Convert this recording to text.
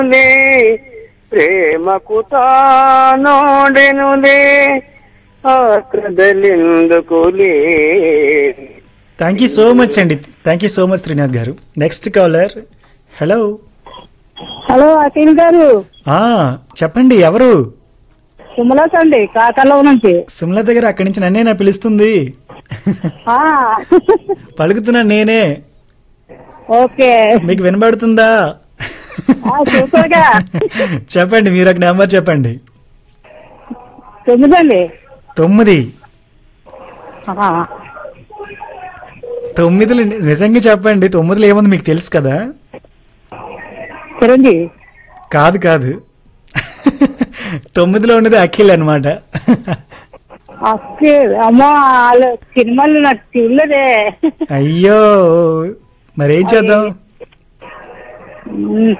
నే ప్రేమకు తానోడెనులే ఆక్రదలెందుకులే థ్యాంక్ యూ సో మచ్ అండి thank you so much Trinath గారు next caller hello hello Akhil గారు ఆ చెప్పండి ఎవరు సుమలత అండి కాకర్లో నుంచి సుమలత గారు అక్కడి నుంచి నన్నే నా పిలుస్తుంది ఆ, పలుకుతున్నా నేనే ఓకే మీకు వినబడుతుందా ఆ, సూపర్ గా చెప్పండి మీరు ఒక నెంబర్ చెప్పండి తొమ్మిదండి తొమ్మిది ఆ, తొమ్మిదిలు ని- నిజంగా చెప్పండి తొమ్మిదిలో ఏముంది మీకు తెలుసు కదా చిరంజీవి కాదు కాదు తొమ్మిదిలో ఉన్నది అఖిల్ అనమాట అక్కే అమ్మో వాళ్ళ సినిమాలు నాకు చూడలేదే అయ్యో మరేం చేద్దాం ఉమ్,